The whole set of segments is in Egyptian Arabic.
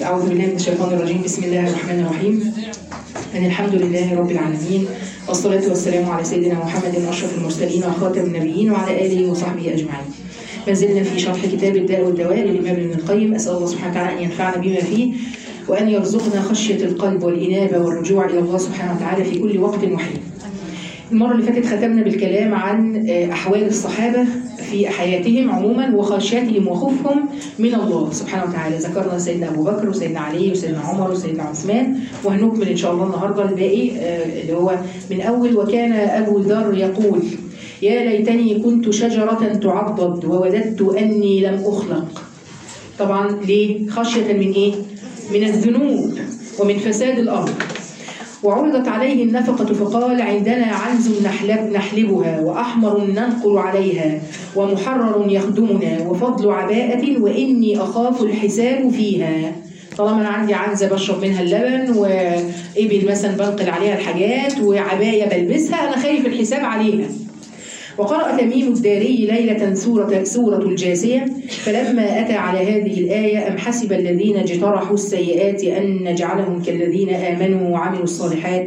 أعوذ بالله من الشيطان الرجيم بسم الله الرحمن الرحيم أن الحمد لله رب العالمين والصلاة والسلام على سيدنا محمد أشرف المرسلين وخاتم النبيين وعلى آله وصحبه أجمعين ما زلنا في شرح كتاب الداء والدواء للإمام ابن القيم أسأل الله سبحانه وتعالى أن ينفعنا بما فيه وأن يرزقنا خشية القلب والإنابة والرجوع إلى الله سبحانه وتعالى في كل وقت وحين المرة اللي فاتت ختمنا بالكلام عن أحوال الصحابة في حياتهم عموما وخشيتهم وخوفهم من الله سبحانه وتعالى ذكرنا سيدنا أبو بكر وسيدنا علي وسيدنا عمر وسيدنا عثمان وهنكمل إن شاء الله النهاردة الباقي اللي هو من أول وكان أبو ذر يقول يا ليتني كنت شجرة تعضد ووددت أني لم أخلق طبعا ليه؟ خشية من إيه؟ من الذنوب ومن فساد الأرض وعرضت عليه النفقة فقال عندنا عنز نحلب نحلبها وأحمر ننقل عليها ومحرر يخدمنا وفضل عباءة وإني أخاف الحساب فيها طالما أنا عندي عنزة بشرب منها اللبن وإبل مثلا بنقل عليها الحاجات وعباية بلبسها أنا خايف الحساب عليها وقرأ تميم الداري ليلة سورة, سورة الجاثية فلما أتى على هذه الآية أم حسب الذين اجترحوا السيئات أن نجعلهم كالذين آمنوا وعملوا الصالحات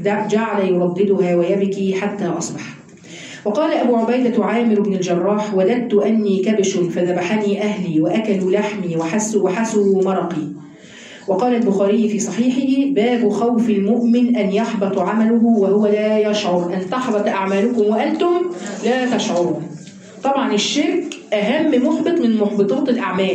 جعل يرددها ويبكي أصبح أصبح وقال أبو عبيدة عامر بن الجراح وددت أني كبش فذبحني أهلي وأكلوا لحمي وحسوا وحسوا مرقي وقال البخاري في صحيحه باب خوف المؤمن أن يحبط عمله وهو لا يشعر أن تحبط أعمالكم وأنتم لا تشعرون طبعا الشرك أهم محبط من محبطات الأعمال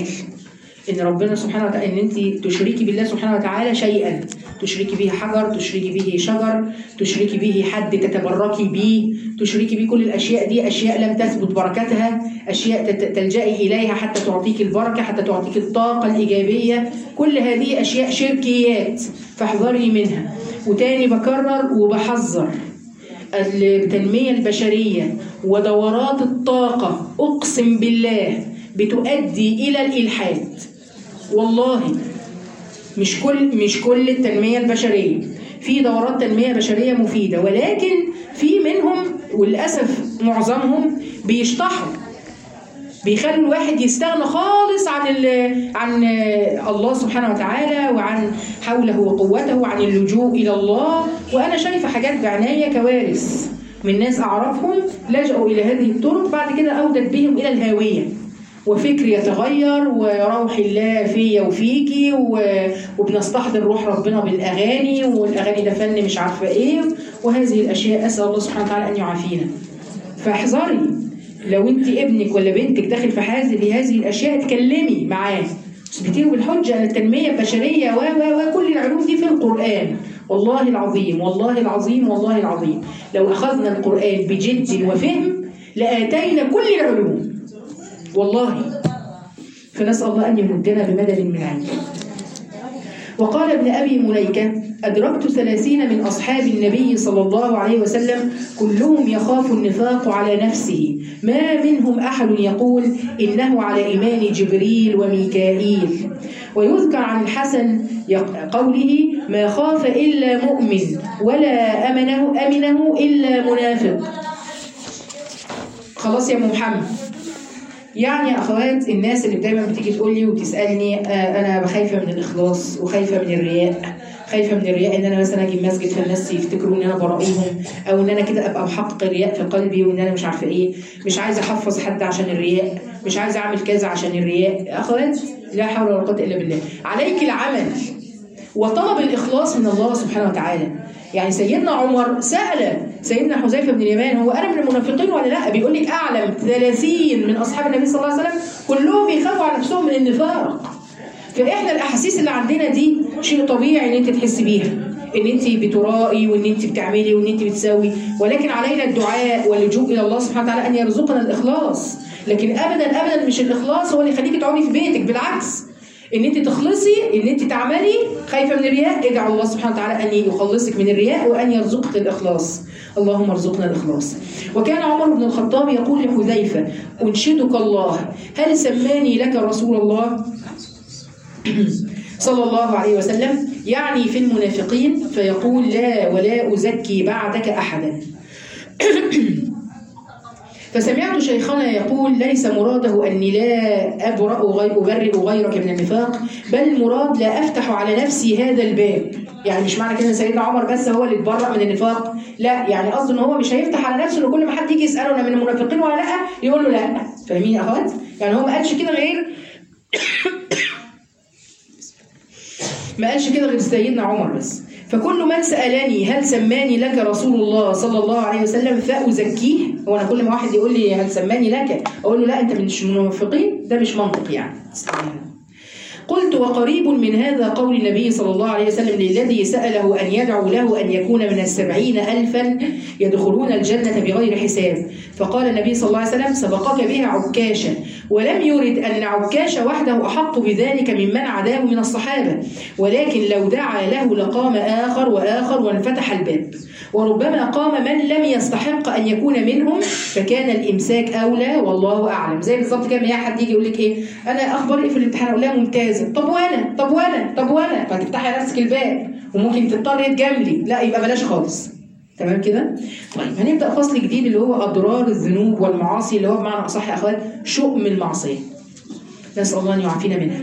ان ربنا سبحانه وتعالى ان انت تشركي بالله سبحانه وتعالى شيئا تشركي به حجر تشركي به شجر تشركي به حد تتبركي به تشركي به كل الاشياء دي اشياء لم تثبت بركتها اشياء تلجئي اليها حتى تعطيك البركه حتى تعطيك الطاقه الايجابيه كل هذه اشياء شركيات فاحذري منها وتاني بكرر وبحذر التنميه البشريه ودورات الطاقه اقسم بالله بتؤدي الى الالحاد والله مش كل مش كل التنميه البشريه في دورات تنميه بشريه مفيده ولكن في منهم وللاسف معظمهم بيشطحوا بيخلوا الواحد يستغنى خالص عن عن الله سبحانه وتعالى وعن حوله وقوته وعن اللجوء الى الله وانا شايفه حاجات بعنايه كوارث من ناس اعرفهم لجأوا الى هذه الطرق بعد كده اودت بهم الى الهاويه وفكري يتغير وروح الله فيا وفيكي وبنستحضر روح ربنا بالاغاني والاغاني ده فن مش عارفه ايه وهذه الاشياء اسال الله سبحانه وتعالى ان يعافينا فاحذري لو انت ابنك ولا بنتك داخل في هذه هذه الاشياء اتكلمي معاه اثبتيه بالحجه ان التنميه البشريه و و وكل العلوم دي في القران والله العظيم والله العظيم والله العظيم لو اخذنا القران بجد وفهم لاتينا كل العلوم والله فنسأل الله أن يمدنا بمدد من عنده وقال ابن أبي مليكة أدركت ثلاثين من أصحاب النبي صلى الله عليه وسلم كلهم يخاف النفاق على نفسه ما منهم أحد يقول إنه على إيمان جبريل وميكائيل ويذكر عن الحسن قوله ما خاف إلا مؤمن ولا أمنه أمنه إلا منافق خلاص يا محمد يعني يا اخوات الناس اللي دايما بتيجي تقول لي وتسالني آه انا خايفه من الاخلاص وخايفه من الرياء خايفه من الرياء ان انا مثلا اجي المسجد فالناس يفتكروا ان انا برائيهم او ان انا كده ابقى محقق الرياء في قلبي وان انا مش عارفه ايه مش عايزه احفظ حد عشان الرياء مش عايزه اعمل كذا عشان الرياء يا اخوات لا حول ولا قوه الا بالله عليك العمل وطلب الاخلاص من الله سبحانه وتعالى يعني سيدنا عمر سأل سيدنا حذيفة بن اليمان هو أنا من المنافقين ولا لا بيقول لك أعلم 30 من أصحاب النبي صلى الله عليه وسلم كلهم بيخافوا على نفسهم من النفاق فإحنا الأحاسيس اللي عندنا دي شيء طبيعي إن أنت تحسي بيها ان انت بترائي وان انت بتعملي وان انت بتسوي ولكن علينا الدعاء واللجوء الى الله سبحانه وتعالى ان يرزقنا الاخلاص لكن ابدا ابدا مش الاخلاص هو اللي يخليكي تقعدي في بيتك بالعكس ان انت تخلصي ان انت تعملي خايفه من الرياء ادعوا الله سبحانه وتعالى ان يخلصك من الرياء وان يرزقك الاخلاص اللهم ارزقنا الاخلاص وكان عمر بن الخطاب يقول لحذيفه انشدك الله هل سماني لك رسول الله صلى الله عليه وسلم يعني في المنافقين فيقول لا ولا ازكي بعدك احدا فسمعت شيخنا يقول ليس مراده أني لا أبرأ غير أبرئ غيرك من النفاق بل المراد لا أفتح على نفسي هذا الباب يعني مش معنى كده ان سيدنا عمر بس هو اللي اتبرأ من النفاق لا يعني قصده ان هو مش هيفتح على نفسه ان كل ما حد يجي يساله انا من المنافقين ولا لا يقول له لا فاهمين يا اخوات يعني هو ما قالش كده غير ما قالش كده غير سيدنا عمر بس فكل من سألني هل سماني لك رسول الله صلى الله عليه وسلم فأزكيه هو أنا كل ما واحد يقول لي هل سماني لك أقول له لا أنت مش من المنافقين ده مش منطق يعني قلت وقريب من هذا قول النبي صلى الله عليه وسلم للذي سأله أن يدعو له أن يكون من السبعين ألفا يدخلون الجنة بغير حساب فقال النبي صلى الله عليه وسلم سبقك بها عكاشة ولم يرد أن عكاشة وحده أحق بذلك ممن عداه من الصحابة ولكن لو دعا له لقام آخر وآخر وانفتح الباب وربما قام من لم يستحق أن يكون منهم فكان الإمساك أولى والله أعلم زي بالظبط كده ما حد يجي يقول لك إيه أنا أخبار إيه في الامتحان أقول لها ممتازة طب وأنا طب وأنا طب وأنا فتفتحي على نفسك الباب وممكن تضطري تجاملي لا يبقى بلاش خالص تمام كده؟ طيب هنبدأ فصل جديد اللي هو أضرار الذنوب والمعاصي اللي هو بمعنى أصح يا أخوات شؤم المعصية. نسأل الله أن يعافينا منها.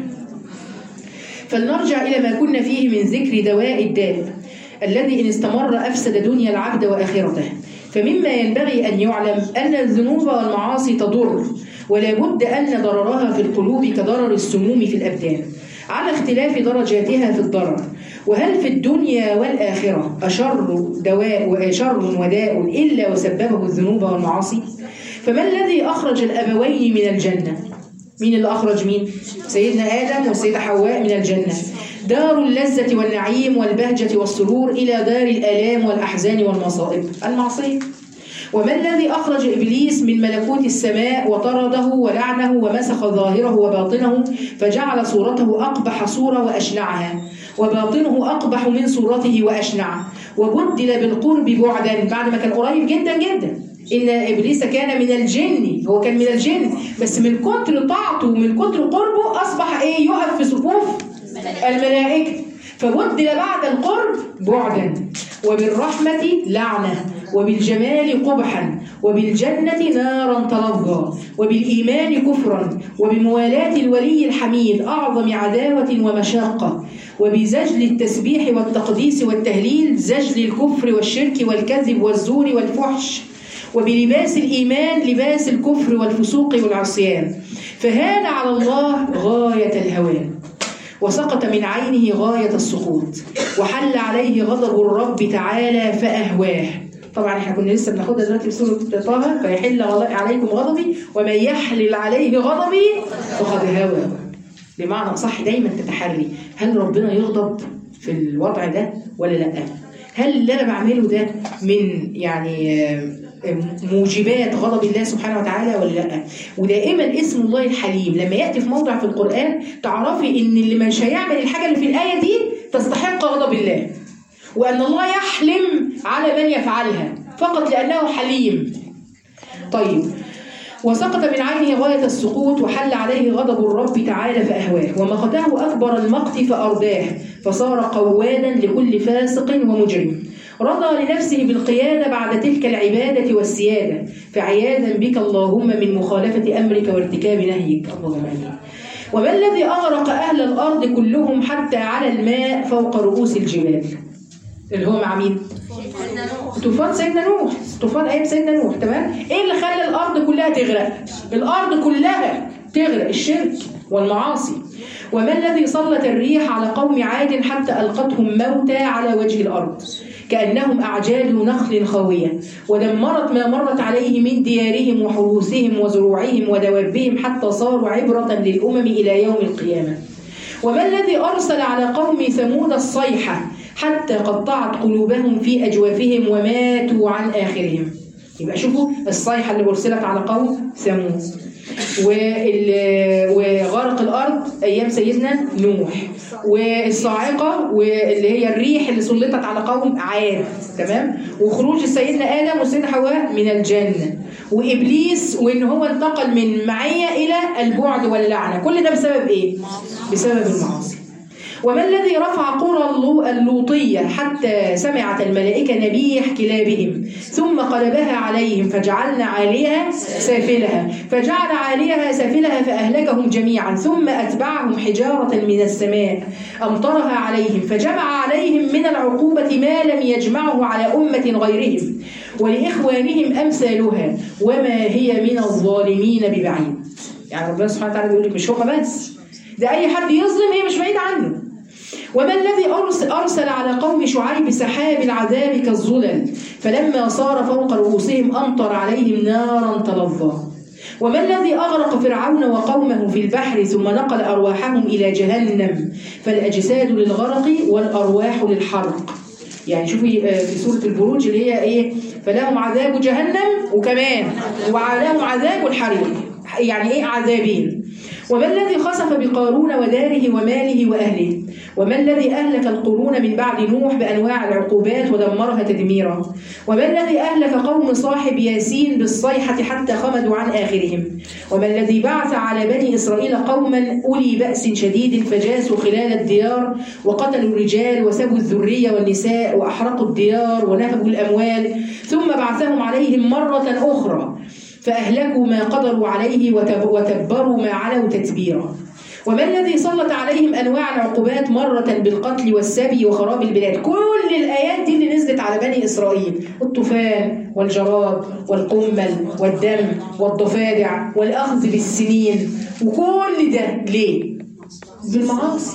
فلنرجع إلى ما كنا فيه من ذكر دواء الداء الذي إن استمر أفسد دنيا العبد وآخرته. فمما ينبغي أن يعلم أن الذنوب والمعاصي تضر ولا بد أن ضررها في القلوب كضرر السموم في الأبدان على اختلاف درجاتها في الضرر وهل في الدنيا والآخرة أشر دواء وأشر وداء إلا وسببه الذنوب والمعاصي فما الذي أخرج الأبوين من الجنة مين اللي أخرج مين سيدنا آدم والسيدة حواء من الجنة دار اللذة والنعيم والبهجة والسرور إلى دار الآلام والأحزان والمصائب المعصية وما الذي أخرج إبليس من ملكوت السماء وطرده ولعنه ومسخ ظاهره وباطنه فجعل صورته أقبح صورة وأشنعها وباطنه أقبح من صورته وأشنعه وبدل بالقرب بعدا بعد ما كان قريب جدا جدا إن إبليس كان من الجن هو كان من الجن بس من كتر طاعته ومن كتر قربه أصبح إيه يقف في صفوف الملائكة فبدل بعد القرب بعدا وبالرحمة لعنة وبالجمال قبحا وبالجنة نارا تلظى وبالإيمان كفرا وبموالاة الولي الحميد أعظم عداوة ومشاقة وبزجل التسبيح والتقديس والتهليل زجل الكفر والشرك والكذب والزور والفحش وبلباس الإيمان لباس الكفر والفسوق والعصيان فهان على الله غاية الهوان وسقط من عينه غاية السقوط وحل عليه غضب الرب تعالى فأهواه طبعا احنا كنا لسه بناخدها دلوقتي في سوره طه فيحل عليكم غضبي ومن يحلل عليه غضبي فقد هوى بمعنى صح دايما تتحري هل ربنا يغضب في الوضع ده ولا لا هل اللي انا بعمله ده من يعني موجبات غضب الله سبحانه وتعالى ولا لا ودائما اسم الله الحليم لما ياتي في موضع في القران تعرفي ان اللي مش هيعمل الحاجه اللي في الايه دي تستحق غضب الله وأن الله يحلم على من يفعلها فقط لأنه حليم طيب وسقط من عينه غاية السقوط وحل عليه غضب الرب تعالى فأهواه ومقته أكبر المقت فأرداه فصار قوادا لكل فاسق ومجرم رضى لنفسه بالقيادة بعد تلك العبادة والسيادة فعياذا بك اللهم من مخالفة أمرك وارتكاب نهيك اللهم آمين وما الذي أغرق أهل الأرض كلهم حتى على الماء فوق رؤوس الجبال اللي هو مع مين؟ طوفان سيدنا نوح طوفان ايام سيدنا نوح تمام ايه اللي خلى الارض كلها تغرق الارض كلها تغرق الشرك والمعاصي وما الذي سلط الريح على قوم عاد حتى القتهم موتى على وجه الارض كانهم اعجال نخل خاويه ودمرت ما مرت عليه من ديارهم وحروسهم وزروعهم ودوابهم حتى صاروا عبره للامم الى يوم القيامه وما الذي ارسل على قوم ثمود الصيحه حتى قطعت قلوبهم في أجوافهم وماتوا عن آخرهم يبقى شوفوا الصيحة اللي أرسلت على قوم ثمود وغرق الأرض أيام سيدنا نوح والصاعقة واللي هي الريح اللي سلطت على قوم عاد تمام وخروج سيدنا آدم وسيدنا حواء من الجنة وإبليس وإن هو انتقل من معية إلى البعد واللعنة كل ده بسبب إيه؟ بسبب المعاصي وما الذي رفع قرى اللو- اللوطية حتى سمعت الملائكة نبيح كلابهم ثم قلبها عليهم فجعلنا عاليها سافلها فجعل عاليها سافلها فأهلكهم جميعا ثم أتبعهم حجارة من السماء أمطرها عليهم فجمع عليهم من العقوبة ما لم يجمعه على أمة غيرهم ولإخوانهم أمثالها وما هي من الظالمين ببعيد يعني ربنا سبحانه وتعالى بيقول لك مش هم بس ده أي حد يظلم هي مش بعيد عنه وما الذي أرسل, أرسل على قوم شعيب سحاب العذاب كالظلل فلما صار فوق رؤوسهم أمطر عليهم نارا تلظى وما الذي أغرق فرعون وقومه في البحر ثم نقل أرواحهم إلى جهنم فالأجساد للغرق والأرواح للحرق يعني شوفي آه، في سورة البروج اللي هي إيه فلهم عذاب جهنم وكمان ولهم عذاب الحريق يعني إيه عذابين وما الذي خسف بقارون وداره وماله وأهله وما الذي أهلك القرون من بعد نوح بأنواع العقوبات ودمرها تدميرا وما الذي أهلك قوم صاحب ياسين بالصيحة حتى خمدوا عن آخرهم وما الذي بعث على بني إسرائيل قوما أولي بأس شديد فجاسوا خلال الديار وقتلوا الرجال وسبوا الذرية والنساء وأحرقوا الديار ونهبوا الأموال ثم بعثهم عليهم مرة أخرى فأهلكوا ما قدروا عليه وتب- وتبروا ما علوا تتبيرا وما الذي سلط عليهم انواع العقوبات مره بالقتل والسبي وخراب البلاد كل الايات دي اللي نزلت على بني اسرائيل الطوفان والجراد والقمل والدم والضفادع والاخذ بالسنين وكل ده ليه بالمعاصي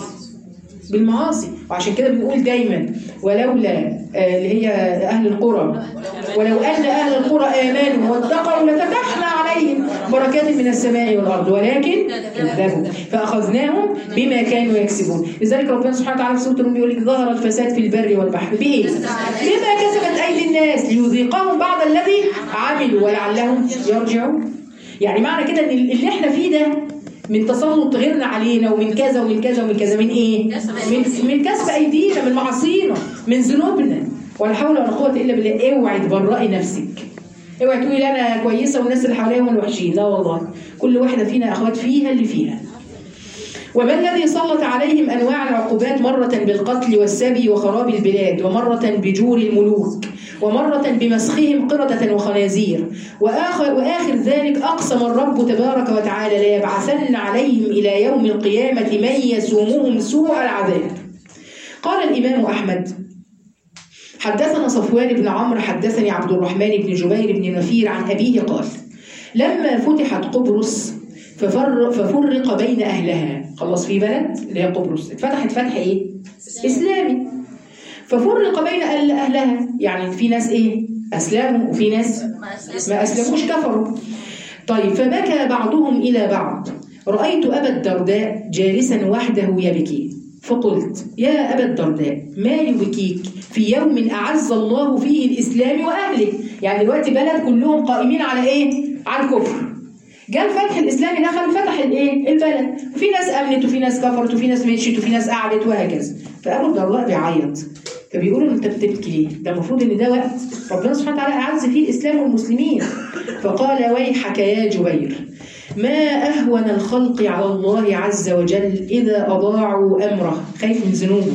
بالمعاصي وعشان كده بنقول دايما ولولا آه، اللي هي اهل القرى ولو ان اهل القرى امنوا واتقوا لفتحنا عليهم بركات من السماء والارض ولكن كذبوا فاخذناهم بما كانوا يكسبون لذلك ربنا سبحانه وتعالى في سوره الروم بيقول لك ظهر الفساد في البر والبحر بايه؟ بما كسبت ايدي الناس ليذيقهم بعض الذي عملوا ولعلهم يرجعون يعني معنى كده ان اللي احنا فيه ده من تسلط غيرنا علينا ومن كذا ومن كذا ومن كذا من ايه؟ من من كسب ايدينا من معاصينا من ذنوبنا ولا حول ولا قوه الا بالله اوعي تبرئي نفسك اوعي تقولي انا كويسه والناس اللي حواليا هم الوحشين لا والله كل واحده فينا اخوات فيها اللي فيها وما الذي سلط عليهم انواع العقوبات مره بالقتل والسبي وخراب البلاد ومره بجور الملوك ومرة بمسخهم قردة وخنازير وآخر, وآخر ذلك أقسم الرب تبارك وتعالى ليبعثن عليهم إلى يوم القيامة من يسومهم سوء العذاب قال الإمام أحمد حدثنا صفوان بن عمرو حدثني عبد الرحمن بن جبير بن نفير عن أبيه قال لما فتحت قبرص ففر ففرق بين أهلها خلص في بلد اللي هي قبرص اتفتحت فتح إيه؟ إسلامي ففرق بين أهل أهلها يعني في ناس إيه؟ أسلموا وفي ناس ما أسلموش كفروا طيب فبكى بعضهم إلى بعض رأيت أبا الدرداء جالسا وحده يبكي فقلت يا أبا الدرداء ما يبكيك في يوم أعز الله فيه الإسلام وأهله يعني دلوقتي بلد كلهم قائمين على إيه؟ على الكفر جاء الفتح الإسلامي دخل فتح الإيه؟ البلد وفي ناس أمنت وفي ناس كفرت وفي ناس مشيت وفي ناس قعدت وهكذا فأبو الدرداء بيعيط فبيقولوا له انت بتبكي ليه؟ ده المفروض ان ده وقت ربنا سبحانه وتعالى اعز فيه الاسلام والمسلمين فقال ويحك يا جبير ما اهون الخلق على الله عز وجل اذا اضاعوا امره خايف من ذنوبه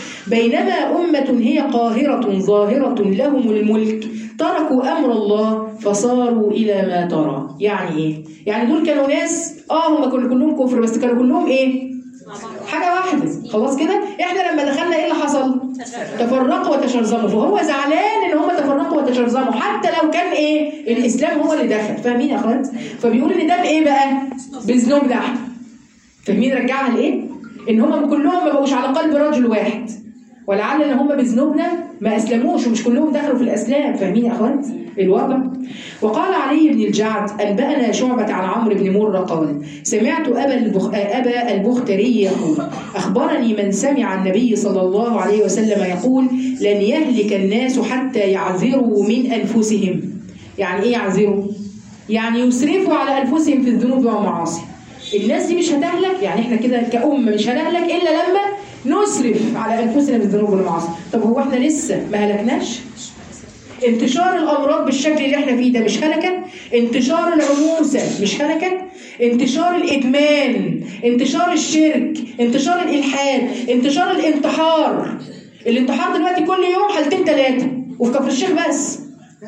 بينما أمة هي قاهرة ظاهرة لهم الملك تركوا أمر الله فصاروا إلى ما ترى يعني إيه؟ يعني دول كانوا ناس آه هم كانوا كلهم كفر بس كانوا كلهم إيه؟ حاجة واحدة خلاص كده احنا لما دخلنا ايه اللي حصل تفرقوا وتشرذموا فهو زعلان ان هم تفرقوا وتشرذموا حتى لو كان ايه الاسلام هو اللي دخل فاهمين يا اخوات فبيقول ان ده بايه بقى بذنوبنا احنا فاهمين رجعها لايه ان هم كلهم ما بقوش على قلب رجل واحد ولعل ان هم بذنوبنا ما اسلموش ومش كلهم دخلوا في الاسلام فاهمين يا اخوات الوضع وقال علي بن الجعد انبانا شعبه عن عمرو بن مره قال سمعت ابا البخ... ابا البختري يقول اخبرني من سمع النبي صلى الله عليه وسلم يقول لن يهلك الناس حتى يعذروا من انفسهم يعني ايه يعذروا يعني يسرفوا على انفسهم في الذنوب والمعاصي الناس دي مش هتهلك يعني احنا كده كأمة مش هنهلك إلا لما نسرف على أنفسنا بالذنوب والمعاصي طب هو احنا لسه ما هلكناش انتشار الأمراض بالشكل اللي احنا فيه ده مش هلكة انتشار العنوسة مش هلكة انتشار الادمان انتشار الشرك انتشار الالحاد انتشار الانتحار الانتحار دلوقتي كل يوم حالتين ثلاثه وفي كفر الشيخ بس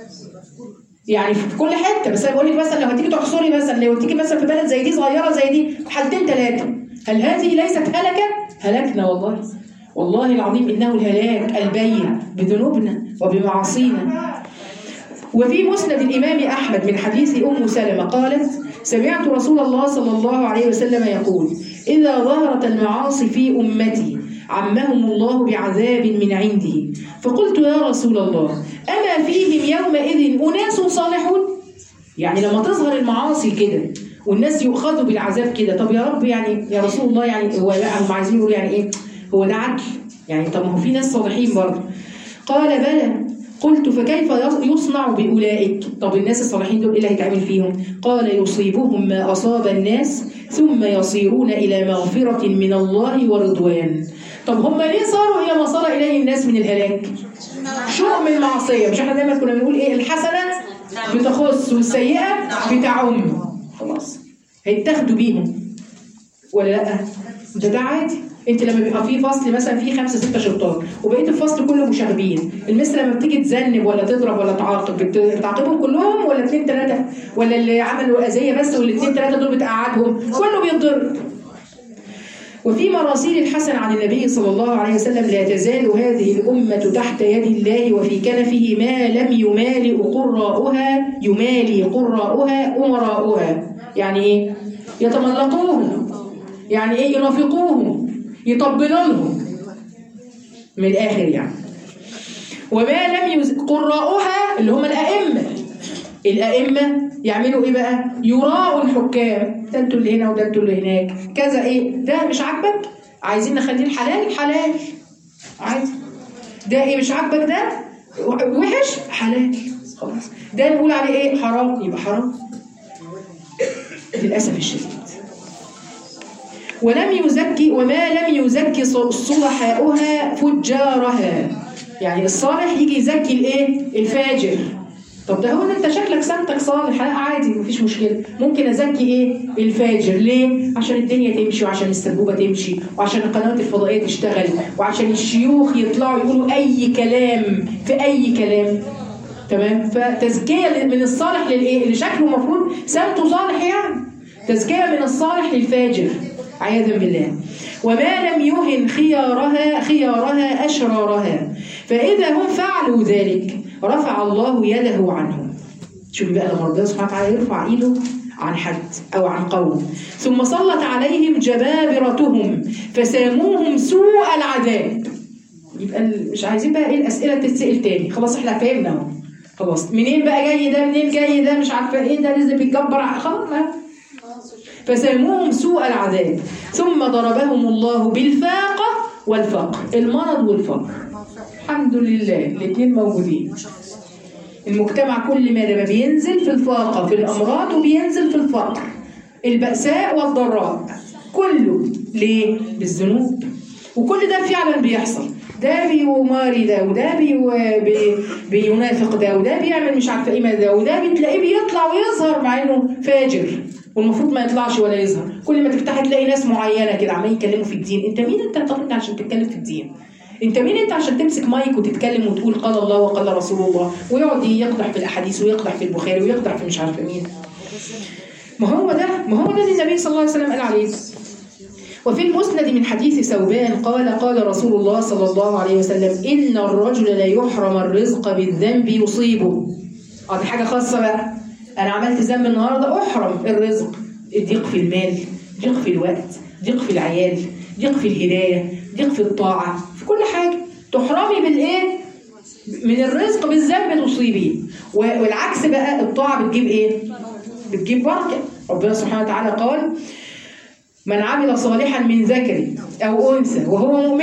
يعني في كل حته بس انا بقول لك مثلا لو هتيجي تحصري مثلا لو هتيجي مثلا في بلد زي دي صغيره زي دي حالتين ثلاثه هل هذه ليست هلكه؟ هلكنا والله والله العظيم انه الهلاك البين بذنوبنا وبمعاصينا وفي مسند الامام احمد من حديث ام سلمه قالت سمعت رسول الله صلى الله عليه وسلم يقول اذا ظهرت المعاصي في امتي عمهم الله بعذاب من عنده فقلت يا رسول الله أما فيهم يومئذ أناس صالحون يعني لما تظهر المعاصي كده والناس يؤخذوا بالعذاب كده طب يا رب يعني يا رسول الله يعني هو لا هم عايزين يقولوا يعني ايه هو ده عدل يعني طب ما هو في ناس صالحين برضه قال بلى قلت فكيف يصنع بأولئك طب الناس الصالحين دول ايه اللي هيتعمل فيهم قال يصيبهم ما أصاب الناس ثم يصيرون إلى مغفرة من الله ورضوان طب هم ليه صاروا إلى ما صار إليه الناس من الهلاك شؤم المعصية مش احنا دايما كنا بنقول ايه الحسنة بتخص والسيئة بتعم خلاص هيتاخدوا بيهم ولا لا ده ده عادي انت لما بيبقى في فصل مثلا فيه خمسه سته شطار وبقيه الفصل كله مشاغبين المثل لما بتيجي تذنب ولا تضرب ولا تعاقب بت- بتعاقبهم كلهم ولا اثنين ثلاثه ولا اللي عملوا اذيه بس والاثنين ثلاثه دول بتقعدهم كله بيتضرب وفي مراسيل الحسن عن النبي صلى الله عليه وسلم لا تزال هذه الأمة تحت يد الله وفي كنفه ما لم يمالئ قراؤها يمالي قراؤها أمراؤها يعني إيه؟ يتملقوهم يعني إيه يرافقوهم يطبلونهم من الآخر يعني وما لم يز... قراؤها اللي هم الأئمة الأئمة يعملوا إيه بقى؟ يراءوا الحكام ده أنتوا اللي هنا وده أنتوا اللي هناك كذا إيه؟ ده مش عاجبك؟ عايزين نخليه الحلال حلال عادي ده إيه مش عاجبك ده؟ وحش حلال خلاص ده نقول عليه إيه؟ حرام يبقى حرام للأسف الشديد ولم يزكي وما لم يزكي صلحاؤها فجارها يعني الصالح يجي يزكي الايه الفاجر طب ده هو ده انت شكلك سمتك صالح لا عادي مفيش مشكله ممكن ازكي ايه الفاجر ليه عشان الدنيا تمشي وعشان السبوبه تمشي وعشان القنوات الفضائيه تشتغل وعشان الشيوخ يطلعوا يقولوا اي كلام في اي كلام تمام فتزكيه من الصالح للايه اللي شكله المفروض سمته صالح يعني تزكيه من الصالح للفاجر عياذا بالله وما لم يهن خيارها خيارها أشرارها فإذا هم فعلوا ذلك رفع الله يده عنهم شوفي بقى لما ربنا سبحانه وتعالى يرفع ايده عن حد او عن قوم ثم سلط عليهم جبابرتهم فساموهم سوء العذاب يبقى ال- مش عايزين بقى ايه الاسئله تتسال تاني خلاص احنا فهمنا اهو خلاص منين بقى جاي ده منين جاي ده مش عارفه ايه ده لازم بيتجبر ع- خلاص ما فساموهم سوء العذاب ثم ضربهم الله بالفاقة والفقر المرض والفقر الحمد لله الاثنين موجودين المجتمع كل ما لما بينزل في الفاقة في الأمراض وبينزل في الفقر البأساء والضراء كله ليه؟ بالذنوب وكل ده فعلا بيحصل ده بيماري ده وده بي بي بينافق ده وده بيعمل مش عارفه ايه ما ده وده بتلاقيه بيطلع ويظهر مع انه فاجر والمفروض ما يطلعش ولا يظهر كل ما تفتحي تلاقي ناس معينه كده عمالين يتكلموا في الدين انت مين انت طب انت عشان تتكلم في الدين انت مين انت عشان تمسك مايك وتتكلم وتقول قال الله وقال رسول الله ويقعد يقدح في الاحاديث ويقدح في البخاري ويقدح في مش عارفه مين ما هو ده ما هو ده اللي النبي صلى الله عليه وسلم قال عليه وفي المسند من حديث ثوبان قال قال رسول الله صلى الله عليه وسلم إن الرجل لا يحرم الرزق بالذنب يصيبه اه دي حاجة خاصة بقى أنا عملت ذنب النهاردة أحرم الرزق ضيق في المال ضيق في الوقت ضيق في العيال ضيق في الهداية ضيق في الطاعة في كل حاجة تحرمي بالإيه؟ من الرزق بالذنب تصيبيه والعكس بقى الطاعة بتجيب إيه؟ بتجيب بركة ربنا سبحانه وتعالى قال من عمل صالحا من ذكر أو أنثى وهو مؤمن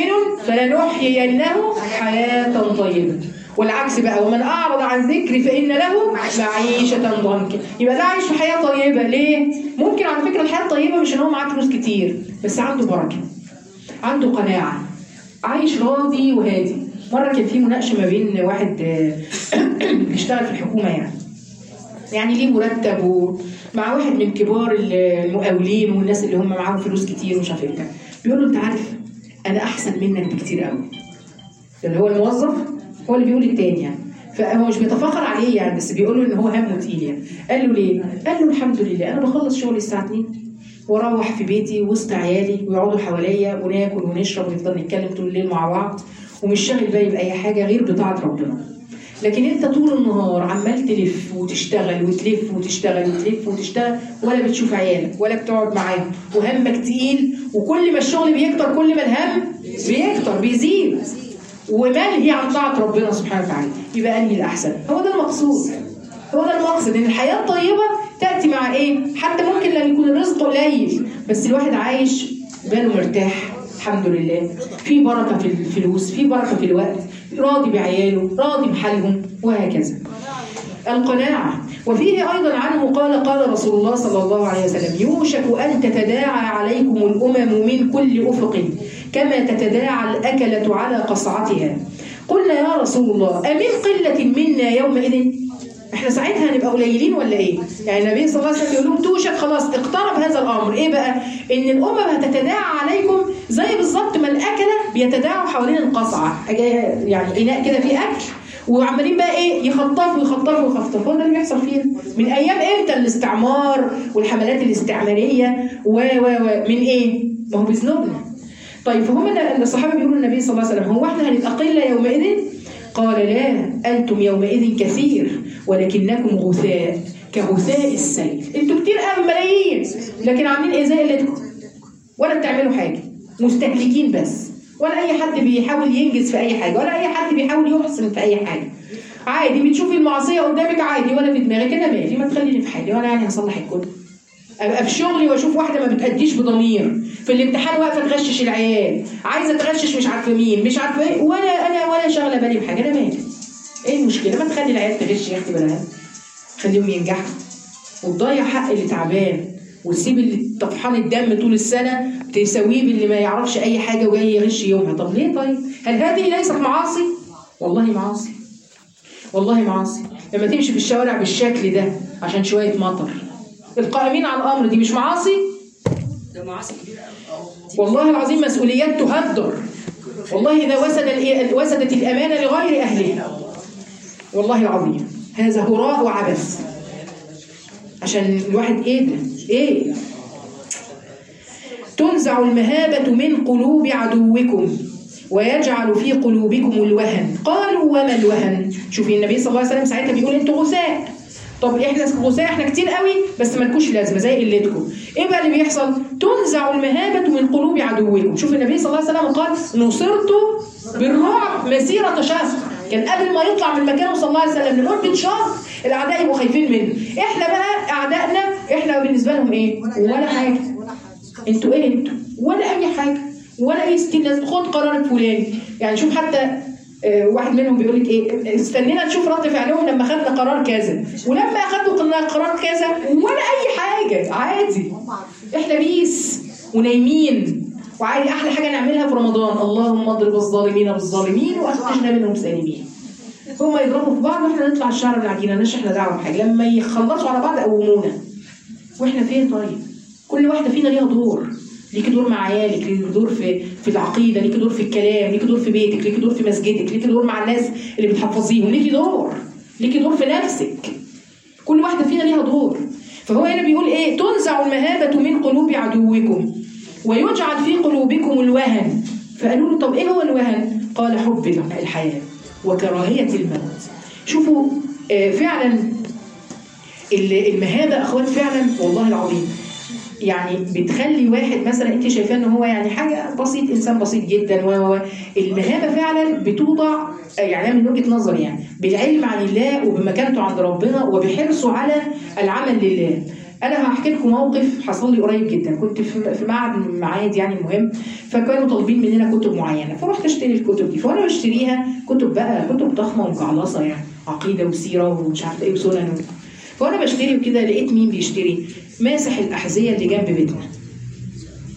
فلنحيينه حياة طيبة والعكس بقى ومن أعرض عن ذكري فإن له معيشة ضنكا يبقى ده عايش في حياة طيبة ليه؟ ممكن على فكرة الحياة الطيبة مش إن هو معاه فلوس كتير بس عنده بركة عنده قناعة عايش راضي وهادي مرة كان في مناقشة ما بين واحد آه، بيشتغل في الحكومة يعني يعني ليه مرتب و- مع واحد من كبار المقاولين والناس اللي هم معاهم فلوس كتير ومش عارف ايه بتاع. بيقول له انت عارف انا احسن منك بكتير قوي اللي هو الموظف هو اللي بيقول التاني يعني فهو مش بيتفاخر عليه يعني بس بيقول له ان هو همه تقيل يعني قال له ليه؟ قال له الحمد لله انا بخلص شغلي الساعه 2 واروح في بيتي وسط عيالي ويقعدوا حواليا وناكل ونشرب ونفضل نتكلم طول الليل مع بعض ومش شاغل بالي باي حاجه غير بطاعه ربنا لكن انت طول النهار عمال تلف وتشتغل وتلف وتشتغل وتلف وتشتغل ولا بتشوف عيالك ولا بتقعد معاهم وهمك تقيل وكل ما الشغل بيكتر كل ما الهم بيكتر بيزيد وملهي عن طاعه ربنا سبحانه وتعالى يبقى انهي الاحسن هو ده المقصود هو ده المقصد ان الحياه الطيبه تاتي مع ايه حتى ممكن لما يكون الرزق قليل بس الواحد عايش باله مرتاح الحمد لله في بركه في الفلوس في بركه في الوقت راضي بعياله راضي بحالهم وهكذا القناعة وفيه أيضا عنه قال قال رسول الله صلى الله عليه وسلم يوشك أن تتداعى عليكم الأمم من كل أفق كما تتداعى الأكلة على قصعتها قلنا يا رسول الله أمن قلة منا يومئذ احنا ساعتها هنبقى قليلين ولا ايه؟ يعني النبي صلى الله عليه وسلم يقول لهم توشك خلاص اقترب هذا الامر، ايه بقى؟ ان الامم هتتداعى عليكم زي بالظبط ما الاكله بيتداعوا حوالين القصعه، يعني اناء كده فيه اكل وعمالين بقى ايه يخطفوا يخطفوا يخطفوا هو ده اللي بيحصل فينا من ايام امتى الاستعمار والحملات الاستعماريه و و و من ايه؟ ما هو بذنوبنا. طيب فهم الصحابه بيقولوا للنبي صلى الله عليه وسلم هو احنا هنبقى قله يومئذ؟ قال لا أنتم يومئذ كثير ولكنكم غثاء كغثاء السيل انتوا كتير قوي ملايين لكن عاملين ايه زي قلتكم ولا بتعملوا حاجه مستهلكين بس ولا اي حد بيحاول ينجز في اي حاجه ولا اي حد بيحاول يحسن في اي حاجه عادي بتشوفي المعصيه قدامك عادي ولا في دماغك انا مالي ما تخليني في حالي وانا يعني هصلح الكل ابقى في شغلي واشوف واحده ما بتأديش بضمير في الامتحان واقفه تغشش العيال عايزه تغشش مش عارفه مين مش عارفه ايه ولا انا ولا شغله بالي بحاجه انا مالي ايه المشكله ما تخلي العيال تغش يا اختي بلا خليهم ينجحوا وتضيع حق اللي تعبان وتسيب اللي طفحان الدم طول السنه تسويه باللي ما يعرفش اي حاجه وجاي يغش يومها طب ليه طيب هل هذه ليست معاصي والله معاصي والله معاصي لما تمشي في الشوارع بالشكل ده عشان شويه مطر القائمين على الامر دي مش معاصي ده معاصي كبيره والله العظيم مسؤوليات تهدر والله اذا وسد وسدت الامانه لغير اهلها والله العظيم هذا هراء وعبث عشان الواحد ايه ده ايه تنزع المهابة من قلوب عدوكم ويجعل في قلوبكم الوهن قالوا وما الوهن شوفي النبي صلى الله عليه وسلم ساعتها بيقول انتوا غثاء طب احنا غثاء احنا كتير قوي بس مالكوش لازمه زي قلتكم ايه بقى اللي بيحصل تنزع المهابة من قلوب عدوكم شوف النبي صلى الله عليه وسلم قال نصرت بالرعب مسيرة شهر كان قبل ما يطلع من مكانه صلى الله عليه وسلم لمدة شهر الاعداء يبقوا خايفين منه احنا بقى اعدائنا احنا بالنسبه لهم ايه ولا حاجه انتوا ايه انتوا ولا اي حاجه ولا اي ستين لازم خد قرارك فلاني يعني شوف حتى آه، واحد منهم بيقول لك ايه استنينا نشوف رد فعلهم لما خدنا قرار كذا ولما اخدوا قلنا قرار كذا ولا اي حاجه عادي احنا بيس ونايمين وعادي احلى حاجه نعملها في رمضان اللهم اضرب الظالمين بالظالمين واخرجنا منهم سالمين هما يضربوا في بعض واحنا نطلع الشعر بالعجينه مالناش احنا دعوه بحاجه لما يخلصوا على بعض قومونا واحنا فين طيب؟ كل واحده فينا ليها دور ليكي دور مع عيالك ليكي دور في في العقيده ليكي دور في الكلام ليكي دور في بيتك ليكي دور في مسجدك ليكي دور مع الناس اللي بتحفظيهم ليكي دور ليكي دور في نفسك كل واحده فينا ليها دور فهو هنا بيقول ايه تنزع المهابه من قلوب عدوكم ويجعل في قلوبكم الوهن فقالوا له طب ايه هو الوهن قال حب الحياه وكراهيه الموت شوفوا آه، فعلا ال- المهابه اخوات فعلا والله العظيم يعني بتخلي واحد مثلا انت شايفاه ان هو يعني حاجه بسيط انسان بسيط جدا و و- و. المهابه فعلا بتوضع يعني أنا من وجهه نظري يعني بالعلم عن الله وبمكانته عند ربنا وبحرصه على العمل لله انا هحكي لكم موقف حصل لي قريب جدا كنت في في معهد من المعاهد يعني المهم فكانوا طالبين مننا كتب معينه فرحت اشتري الكتب دي فانا بشتريها كتب بقى كتب ضخمه ومجعلصه يعني عقيده وسيره ومش عارفه ايه وسنن فانا بشتري وكده لقيت مين بيشتري ماسح الاحذيه اللي جنب بيتنا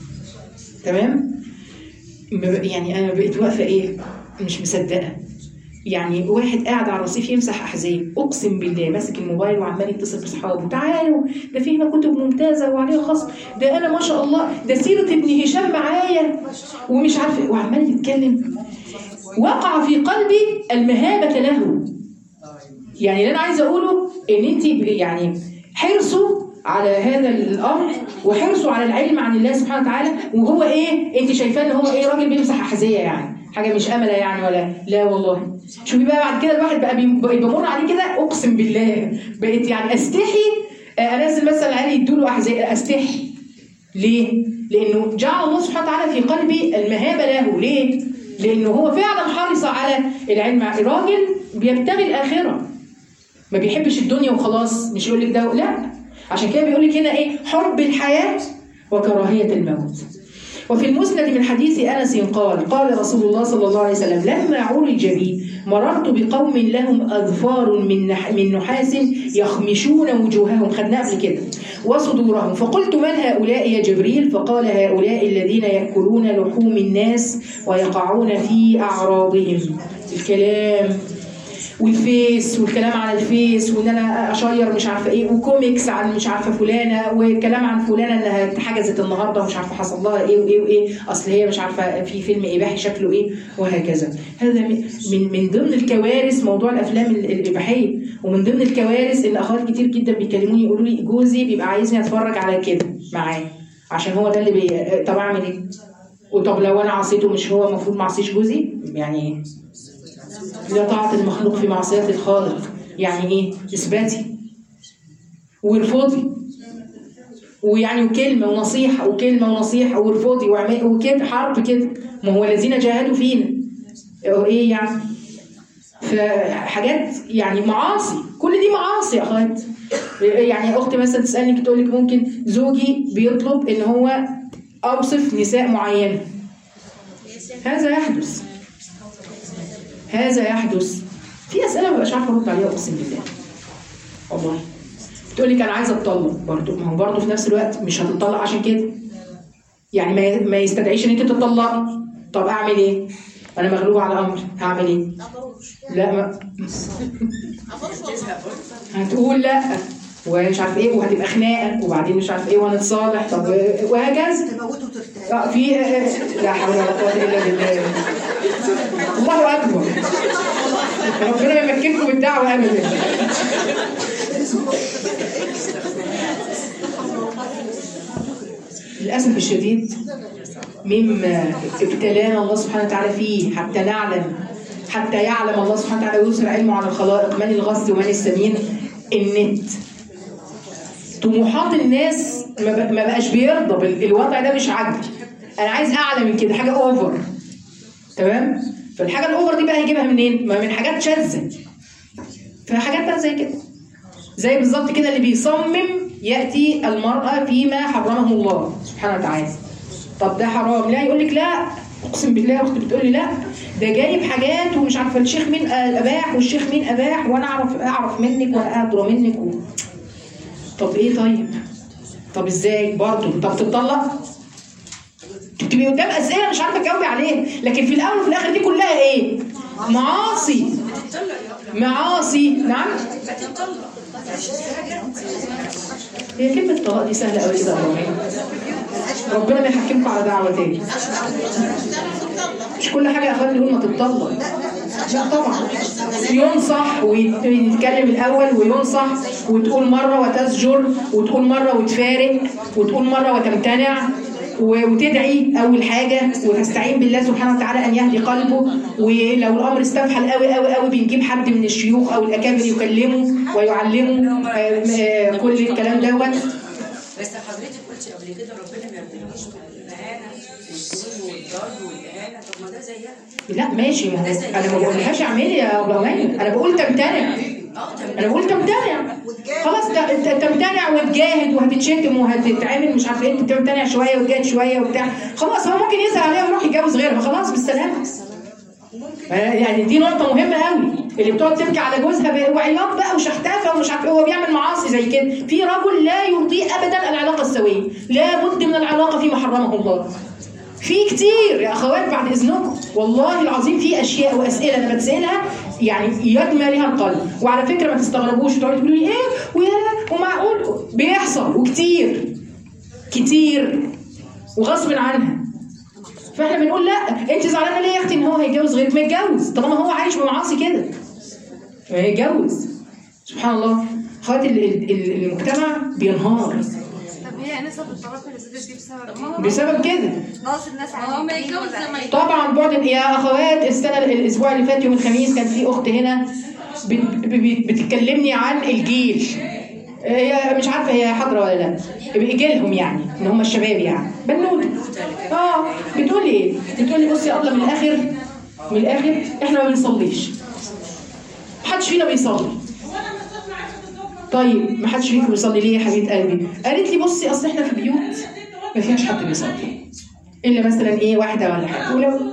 تمام م- يعني انا بقيت واقفه ايه مش مصدقه يعني واحد قاعد على الرصيف يمسح احزاب اقسم بالله ماسك الموبايل وعمال يتصل باصحابه تعالوا ده في هنا كتب ممتازه وعليها خصم ده انا ما شاء الله ده سيره ابن هشام معايا ومش عارف إيه، وعمال يتكلم وقع في قلبي المهابه له يعني اللي انا عايزه اقوله ان انت يعني حرصه على هذا الامر وحرصه على العلم عن الله سبحانه وتعالى وهو ايه انت شايفاه ان هو ايه راجل بيمسح احذيه يعني حاجه مش امله يعني ولا لا والله شوفي بقى بعد كده الواحد بقى بي- بقى بمر عليه كده اقسم بالله بقيت يعني استحي آه، انزل مثلا العيال يدوا له احذيه استحي ليه؟ لانه جعل الله سبحانه وتعالى في قلبي المهابه له ليه؟ لانه هو فعلا حرص على العلم راجل بيبتغي الاخره ما بيحبش الدنيا وخلاص مش يقول لك ده لا عشان كده بيقول لك هنا ايه حب الحياه وكراهيه الموت وفي المسند من حديث انس قال قال رسول الله صلى الله عليه وسلم لما عرج بي مررت بقوم لهم اظفار من نح من نحاس يخمشون وجوههم خدناه قبل كده وصدورهم فقلت من هؤلاء يا جبريل فقال هؤلاء الذين ياكلون لحوم الناس ويقعون في اعراضهم الكلام والفيس والكلام عن الفيس وان انا اشير مش عارفه ايه وكوميكس عن مش عارفه فلانه والكلام عن فلانه انها اتحجزت النهارده ومش عارفه حصل لها ايه وايه وايه اصل هي مش عارفه في فيلم اباحي شكله ايه وهكذا هذا من من من ضمن الكوارث موضوع الافلام ال- الاباحيه ومن ضمن الكوارث ان اخوات كتير جدا بيكلموني يقولوا لي جوزي بيبقى عايزني اتفرج على كده معاه عشان هو ده اللي بي... طب اعمل ايه؟ وطب لو انا عصيته مش هو المفروض ما اعصيش جوزي؟ يعني لا طاعة المخلوق في معصية الخالق يعني ايه اثباتي وارفضي ويعني وكلمة ونصيحة وكلمة ونصيحة وارفضي واعملي وكده حرب كده ما هو الذين جاهدوا فينا هو ايه يعني فحاجات يعني معاصي كل دي معاصي يا اخوات يعني اختي مثلا تسالني تقول لك ممكن زوجي بيطلب ان هو اوصف نساء معينه هذا يحدث هذا يحدث في اسئله ما ببقاش عارفه ارد عليها اقسم بالله والله تقول لك انا عايزه اتطلق برضه ما هو برضه في نفس الوقت مش هتطلق عشان كده يعني ما ما يستدعيش ان انت تطلقي طب اعمل ايه انا مغلوبه على امري هعمل ايه لا ما هتقول لا ومش عارف ايه وهتبقى خناقه وبعدين مش عارف ايه وهنتصالح طب وهكذا تموت وترتاح اه في لا حول ولا قوه الا بالله الله اكبر ربنا يمكنكم بالدعوه ابدا للاسف الشديد مما ابتلانا الله سبحانه وتعالى فيه حتى نعلم حتى يعلم الله سبحانه وتعالى ويظهر علمه على الخلائق من الغث ومن السمين النت طموحات الناس ما ب- ما بقاش بيرضى بال- الوضع ده مش عاجبه انا عايز اعلى من كده حاجه اوفر تمام فالحاجه الاوفر دي بقى هيجيبها منين ما من حاجات شاذه فحاجات بقى زي كده زي بالظبط كده اللي بيصمم ياتي المراه فيما حرمه الله سبحانه وتعالى طب ده حرام لا يقول لك لا اقسم بالله يا اختي بتقول لي لا ده جايب حاجات ومش عارفه الشيخ مين آه، اباح والشيخ مين اباح وانا اعرف اعرف منك وانا ادرى منك و... طب ايه طيب طب ازاي برضه طب تتطلق تبقي قدام اسئله مش عارفه تجاوبي عليها لكن في الاول وفي الاخر دي كلها ايه معاصي معاصي نعم هي كلمة طلاق دي سهلة قوي كده يا إبراهيم. ربنا ما يحكمكم على دعوة تاني مش كل حاجة يا اخوان نقول ما تتطلق لا طبعا ينصح ويتكلم الأول وينصح وتقول مرة وتزجر وتقول مرة وتفارق وتقول مرة وتمتنع و- وتدعي أول حاجة وتستعين بالله سبحانه وتعالى أن يهدي قلبه ولو الأمر استفحل قوي قوي قوي بنجيب حد من الشيوخ أو الأكابر يكلمه ويعلمه آه، آه، كل الكلام دوت بس حضرتك قلتي قبل كده ربنا ما يرضينيش بالاهانه والظلم والضرب والاهانه طب ما ده زيها لا ماشي ما هو انا ما بقولهاش اعملي يا ابو عمين انا بقول تمتنع اه تمام انا بقول تمتنع خلاص ت- ت- تمتنع وتجاهد وهتتشتم وهتتعامل مش عارفه ايه انت تمتنع شويه وتجاهد شويه وبتاع خلاص هو ممكن يزهق عليها ويروح يتجوز غيرها خلاص بالسلامه آه، يعني دي نقطة مهمة قوي اللي بتقعد تبكي على جوزها ب- وعياط بقى وشحتافة ومش عارف ايه هو بيعمل معاصي زي كده في رجل لا يرضيه ابدا العلاقة السوية لا بد من العلاقة فيما حرمه الله في كتير يا اخوات بعد اذنكم والله العظيم في اشياء واسئله انا بتسالها يعني يدمى لها القلب وعلى فكره ما تستغربوش تقعدوا تقولوا لي ايه ويا ومعقول بيحصل وكتير كتير وغصب عنها فاحنا بنقول لا انت زعلانه ليه يا اختي ان هو هيتجوز غيرك ما يتجوز طالما هو عايش بمعاصي كده ما يتجوز سبحان الله خاطر ال- ال- المجتمع بينهار طب هي نسب الطلاق اللي زادت دي بسبب ايه؟ بسبب كده ناقص الناس هو ما عايزين يتجوز ولا زي ما إيه؟ يتجوز طبعا بعد يا اخوات السنه الاسبوع اللي فات يوم الخميس كان في اخت هنا بت- بت- بتكلمني عن الجيل هي مش عارفه هي حاضره ولا لا جيلهم يعني ان هم الشباب يعني بنوته اه بتقول لي ايه؟ بتقول لي بصي يا الله من الاخر من الاخر احنا ما بنصليش محدش فينا بيصلي طيب ما حدش فيكم بيصلي ليه يا حبيبه قلبي؟ قالت لي بصي اصل احنا في بيوت ما فيهاش حد بيصلي الا مثلا ايه واحده ولا حاجه ولو طب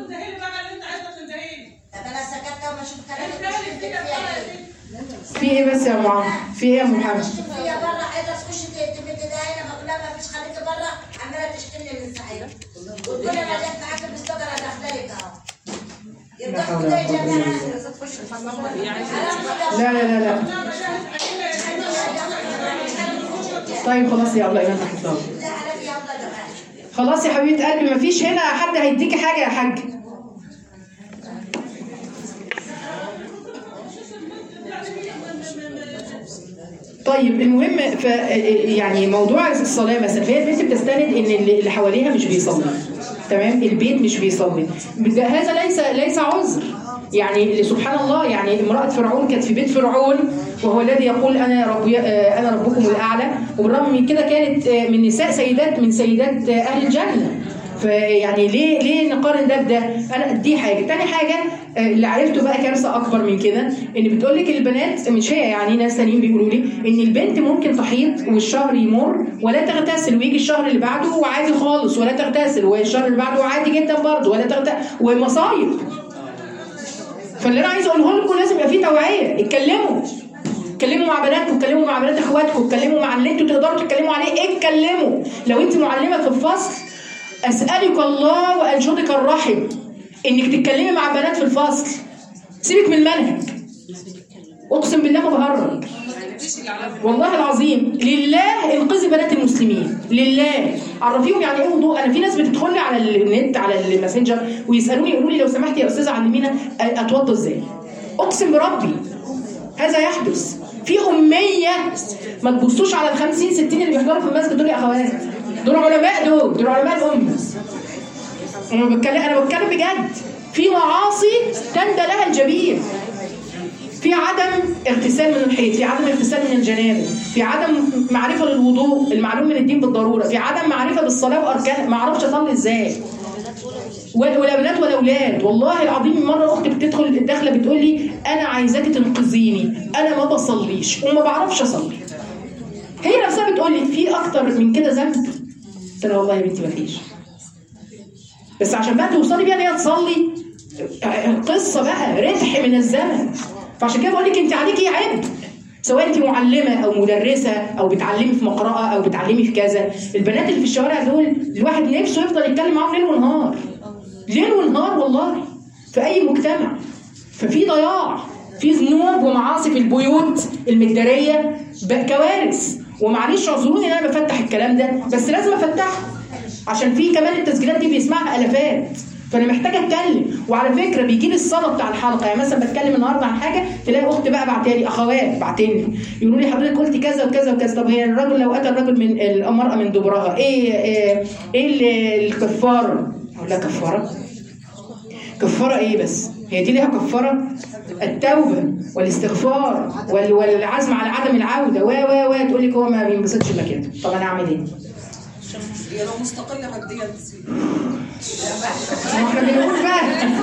انا سكت وما اشوف كلامك مش فيها في ايه بس يا معاذ؟ في ايه يا محمد؟ هي بره عايزه تخش تمد ده هنا مقلبه ما فيش خليكي بره عماله تشتمني من ساعتها وتقول انا جت معاك بالصدر انا داخلك اهو لا حول يبقى ولا كده يا قوة إلا جماعه بالله. لا لا لا لا طيب خلاص يا الله ايمان تحت الله لا عليك يا الله يا جماعه خلاص يا حبيبه قلبي مفيش هنا حد هيديكي حاجه يا حاج طيب المهم ف يعني موضوع الصلاه مثلا فهي البنت بتستند ان اللي اللي حواليها مش بيصلي تمام البيت مش بيصلي ده- هذا ليس ليس عذر يعني اللي سبحان الله يعني امراه فرعون كانت في بيت فرعون وهو الذي يقول انا رب انا ربكم الاعلى وبالرغم من كده كانت آه، من نساء سيدات من سيدات آه، اهل الجنه فيعني ليه ليه نقارن ده بده؟ انا دي حاجه، تاني حاجه آه، اللي عرفته بقى كارثه اكبر من كده ان بتقول لك البنات مش هي يعني ناس تانيين بيقولوا لي ان البنت ممكن تحيض والشهر يمر ولا تغتسل ويجي الشهر اللي بعده وعادي خالص ولا تغتسل والشهر اللي بعده عادي جدا برضه ولا تغتسل ومصايب. فاللي انا عايزه اقوله لكم لازم يبقى في توعيه اتكلموا اتكلموا مع بناتكم اتكلموا مع بنات اخواتكم اتكلموا مع اللي انتوا تقدروا تتكلموا عليه اتكلموا لو انت معلمه في الفصل اسالك الله وانشدك الرحم انك تتكلمي مع بنات في الفصل سيبك من المنهج اقسم بالله ما بهرج والله العظيم لله انقذي بنات المسلمين لله عرفيهم يعني ايه وضوء انا في ناس بتدخل لي على النت على الماسنجر ويسالوني يقولوا لي لو سمحتي يا استاذه علمينا اتوضى ازاي اقسم بربي هذا يحدث في أمية ما تبصوش على ال 50 60 اللي بيحضروا في المسجد دول يا أخوات دول علماء دول دول علماء الأمة أنا بتكلم أنا بتكلم بجد في معاصي تندى لها الجبين في عدم اغتسال من الحيض في عدم اغتسال من الجنابه في عدم معرفه للوضوء المعلوم من الدين بالضروره في عدم معرفه بالصلاه واركانها ما اعرفش اصلي ازاي ولا ولا بنات ولا اولاد والله العظيم مره اختي بتدخل الداخله بتقول لي انا عايزاكي تنقذيني انا ما بصليش وما بعرفش اصلي هي نفسها بتقول لي في اكتر من كده ذنب قلت لها والله يا بنتي ما فيش بس عشان بقى توصلي بيها ان هي تصلي قصه بقى ربح من الزمن فعشان كده بقول لك انت عليكي عبء سواء انت معلمه او مدرسه او بتعلمي في مقرأه او بتعلمي في كذا البنات اللي في الشوارع دول الواحد نفسه يفضل يتكلم معاهم ليل ونهار ليل ونهار والله في اي مجتمع ففي ضياع في ذنوب ومعاصي في البيوت المداريه ب- كوارث ومعلش اعذروني ان انا بفتح الكلام ده بس لازم افتحه عشان في كمان التسجيلات دي بيسمعها الافات فانا محتاجه اتكلم وعلى فكره بيجي لي الصدى بتاع الحلقه يعني مثلا بتكلم النهارده عن حاجه تلاقي اخت بقى بعتها لي اخوات بعتين لي يقولوا لي حضرتك قلتي كذا وكذا وكذا طب هي الرجل لو اتى الرجل من المراه من دبرها ايه ايه, إيه ال- الكفاره؟ اقول لها كفاره؟ كفاره ايه بس؟ هي دي ليها كفاره؟ التوبه والاستغفار وال- والعزم على عدم العوده و و و تقول لك هو ما بينبسطش الا كده طب انا اعمل ايه؟ هي لو مستقله ماديا تصير ما احنا بنقول بقى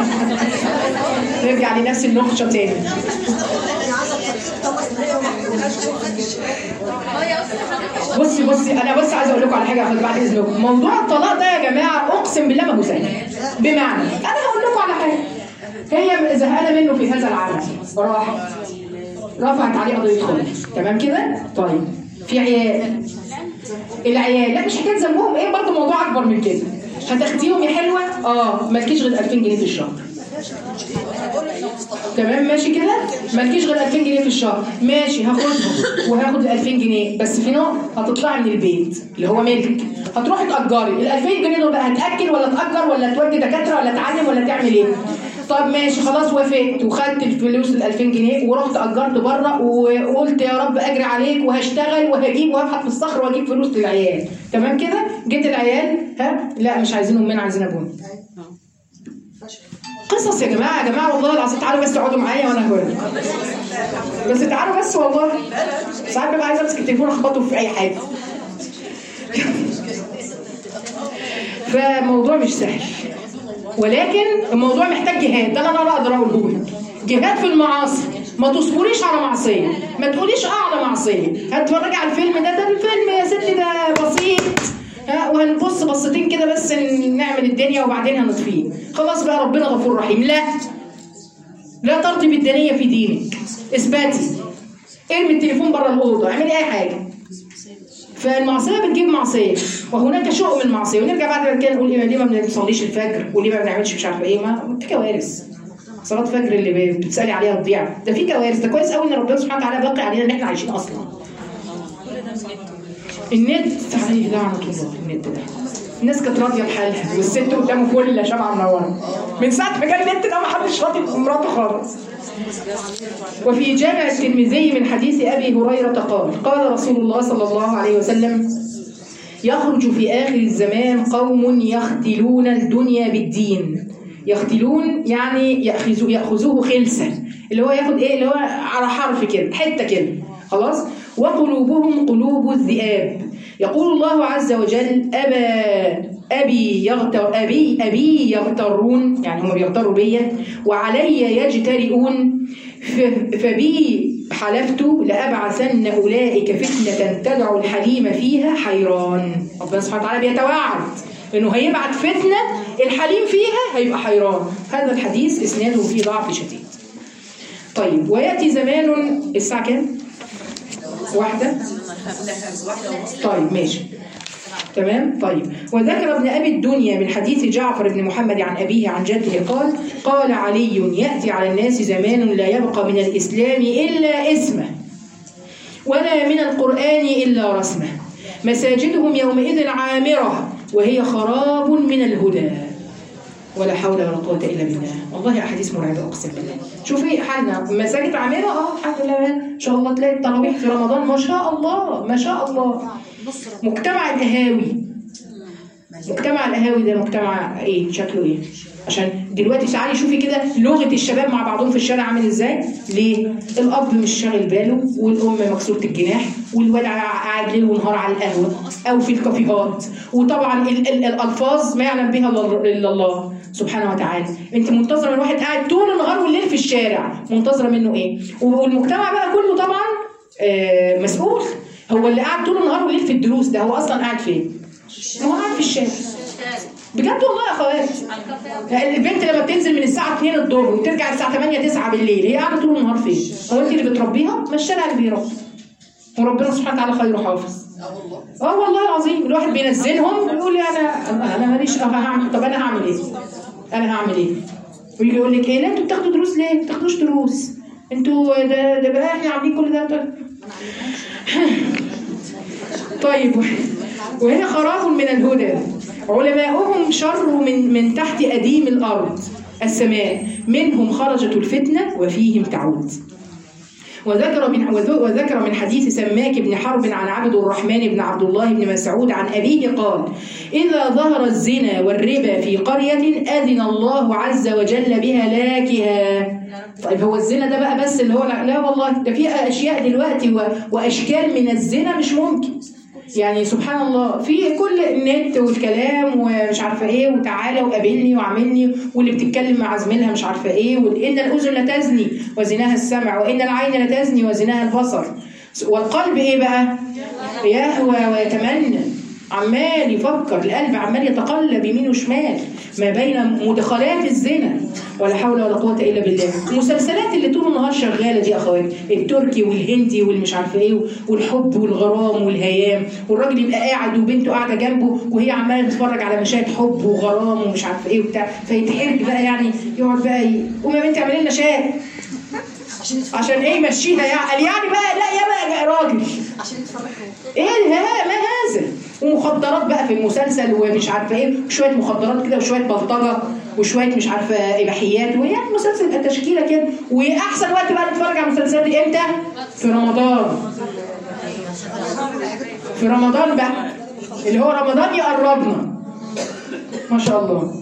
نرجع لنفس النقطة تاني بصي بصي انا بس عايزه اقول لكم على حاجه يا أخوات بعد اذنكم موضوع الطلاق ده يا جماعه اقسم بالله ما هو سهل بمعنى انا هقول لكم على حاجه هي زهقانه منه في هذا العمل راح رفعت عليه قضيه خلع تمام كده طيب في عيال العيال لا مش حكايه ذنبهم ايه برضه موضوع اكبر من كده هتاخديهم يا حلوه اه مالكيش غير 2000 جنيه في الشهر تمام ماشي كده مالكيش غير 2000 جنيه في الشهر ماشي هاخدهم وهاخد ال 2000 جنيه بس في نوع هتطلعي من البيت اللي هو ملك هتروحي تاجري ال 2000 جنيه دول بقى هتاكل ولا تاجر ولا تودي دكاتره ولا تعلم ولا تعمل ايه طب ماشي خلاص وافقت وخدت الفلوس ال 2000 جنيه ورحت اجرت بره وقلت يا رب اجري عليك وهشتغل وهجيب وهبحث في الصخر واجيب فلوس للعيال تمام كده جيت العيال ها لا مش عايزين امنا عايزين ابونا قصص يا جماعه يا جماعه والله العظيم تعالوا بس اقعدوا معايا وانا هقول لكم. بس تعالوا بس والله ساعات ببقى عايزه امسك التليفون اخبطه في اي حاجه فموضوع مش سهل ولكن الموضوع محتاج جهاد ده اللي انا اقدر اقوله لك جهاد في المعاصي ما تصبريش على معصيه ما تقوليش اه على معصيه هتتفرجي على الفيلم ده ده الفيلم يا ستي ده بسيط ها وهنبص بصتين كده بس نعمل الدنيا وبعدين هنطفيه خلاص بقى ربنا غفور رحيم لا لا ترضي بالدنيا في دينك اثباتي ارمي التليفون بره الاوضه اعملي اي حاجه فالمعصيه بتجيب معصيه وهناك شؤم المعصيه ونرجع بعد كده نقول إيه ليه ما بنصليش الفجر وليه ما بنعملش مش عارفه ايه ما في كوارث صلاه فجر اللي بتسالي عليها تضيع ده في كوارث ده كويس قوي ان ربنا سبحانه وتعالى باقي علينا ان احنا عايشين اصلا النت عليه لعنه الله النت ده الناس كانت راضيه بحالها والست قدامه فله شمعه منوره من ساعه ما جه النت ده ما حدش راضي بمراته خالص وفي جامع الترمذي من حديث ابي هريره قال قال رسول الله صلى الله عليه وسلم يخرج في اخر الزمان قوم يختلون الدنيا بالدين يختلون يعني ياخذوه ياخذوه خلسه اللي هو ياخد ايه اللي هو على حرف كده حته كده خلاص وقلوبهم قلوب الذئاب يقول الله عز وجل أبا أبي يغتر أبي أبي يغترون يعني هم بيغتروا بيا وعلي يجترئون ف- فبي حلفت لأبعثن أولئك فتنة تدعو الحليم فيها حيران ربنا سبحانه وتعالى بيتوعد إنه هيبعت فتنة الحليم فيها هيبقى حيران هذا الحديث إسناده فيه ضعف شديد طيب ويأتي زمان الساعة كام؟ واحدة طيب ماشي تمام طيب وذكر ابن ابي الدنيا من حديث جعفر بن محمد عن ابيه عن جده قال قال علي ياتي على الناس زمان لا يبقى من الاسلام الا اسمه ولا من القران الا رسمه مساجدهم يومئذ عامره وهي خراب من الهدى ولا حول ولا قوة إلا بالله والله أحاديث مرعبة أقسم بالله شوفي حالنا مساجد عامرة أه الحمد لله إن شاء الله تلاقي التراويح في رمضان ما شاء الله ما شاء الله مجتمع القهاوي مجتمع القهاوي ده مجتمع ايه شكله ايه عشان دلوقتي تعالي شوفي كده لغه الشباب مع بعضهم في الشارع عامل ازاي ليه الاب مش شاغل باله والام مكسوره الجناح والولد قاعد ليل ونهار على القهوه او في الكافيهات وطبعا ال ال الالفاظ ما يعلم بها الا إلا الله سبحانه وتعالى انت منتظره من واحد قاعد طول النهار والليل في الشارع منتظره منه ايه والمجتمع بقى كله طبعا آه مسؤول هو اللي قاعد طول النهار والليل في الدروس ده هو اصلا قاعد فين ما هو قاعد في الشارع بجد والله يا اخوات البنت لما بتنزل من الساعه 2 الظهر وترجع الساعه 8 9 بالليل هي قاعده طول النهار فين؟ هو انت اللي بتربيها؟ ما الشارع اللي بيربي وربنا سبحانه وتعالى خير حافظ اه والله العظيم الواحد بينزلهم ويقول لي انا انا ماليش أه هعمل طب انا هعمل ايه؟ انا هعمل ايه؟ ويجي يقول لك ايه لا انتوا بتاخدوا دروس ليه؟ ما بتاخدوش دروس انتوا ده ده بقى احنا عاملين كل ده طيب. طيب وهنا خراب من الهدى علماؤهم شر من من تحت أديم الأرض السماء منهم خرجت الفتنة وفيهم تعود وذكر من وذكر من حديث سماك بن حرب عن عبد الرحمن بن عبد الله بن مسعود عن أبيه قال إذا ظهر الزنا والربا في قرية أذن الله عز وجل بهلاكها طيب هو الزنا ده بقى بس اللي هو لا والله ده في أشياء دلوقتي وأشكال من الزنا مش ممكن يعني سبحان الله في كل النت والكلام ومش عارفه ايه وتعالى وقابلني وعاملني واللي بتتكلم مع زميلها مش عارفه ايه وان الاذن لا تزني وزناها السمع وان العين لا تزني وزناها البصر والقلب ايه بقى؟ يهوى ويتمنى عمال يفكر القلب عمال يتقلب يمين وشمال ما بين مدخلات الزنا ولا حول ولا قوه الا بالله المسلسلات اللي طول النهار شغاله دي يا اخوات التركي والهندي والمش عارفه ايه والحب والغرام والهيام والراجل يبقى قاعد وبنته قاعده جنبه وهي عماله تتفرج على مشاهد حب وغرام ومش عارفه ايه وبتاع فيتحرك بقى يعني يقعد بقى ي- قومي يا بنتي اعملي لنا شاي عشان ايه يمشيها يعني قال يعني بقى لا يا بقى راجل عشان يتفرجوا ايه ها ما هذا ومخدرات بقى في المسلسل ومش عارفه ايه وشويه مخدرات كده وشويه بلطجه وشويه مش عارفه اباحيات ويعني المسلسل يبقى تشكيله كده واحسن وقت بقى نتفرج على المسلسلات دي امتى؟ في رمضان في رمضان بقى اللي هو رمضان يقربنا ما شاء الله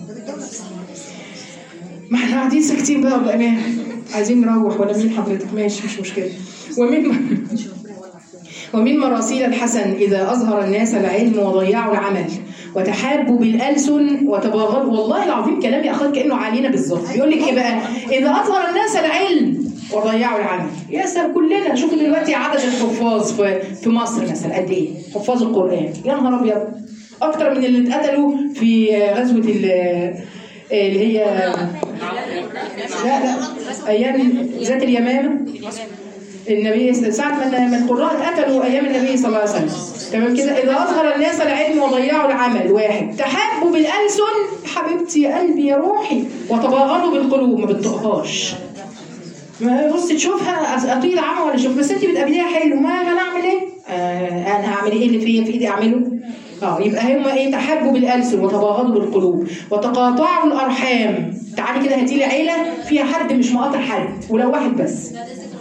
ما احنا قاعدين ساكتين بقى بقى عايزين نروح ولا مين حضرتك ماشي مش مشكله ومن ومن مراسيل الحسن إذا أظهر الناس العلم وضيعوا العمل وتحابوا بالألسن وتباغضوا والله العظيم كلام يا أخوات كأنه علينا بالظبط بيقول لك إيه بقى إذا أظهر الناس العلم وضيعوا العمل يا سلام كلنا شوفوا دلوقتي عدد الحفاظ في في مصر مثلا قد إيه حفاظ القرآن يا نهار أبيض أكتر من اللي اتقتلوا في غزوة ال- اللي هي لا لا أيام ذات اليمامة النبي ساعة ما ما القراء اتقتلوا أيام النبي صلى الله عليه وسلم تمام كده إذا أظهر الناس العلم وضيعوا العمل واحد تحبوا بالألسن حبيبتي يا قلبي يا روحي وتباغضوا بالقلوب ما بتطقهاش ما بص تشوفها اطيل عمى ولا شوف بس انت بتقابليها حلو ما انا اعمل ايه؟ آه انا هعمل ايه اللي فيا في ايدي اعمله؟ اه يبقى هم ايه تحبوا بالالسن وتباغضوا بالقلوب وتقاطعوا الارحام تعالي كده هاتي لي عيله فيها حد مش مقاطع حد ولو واحد بس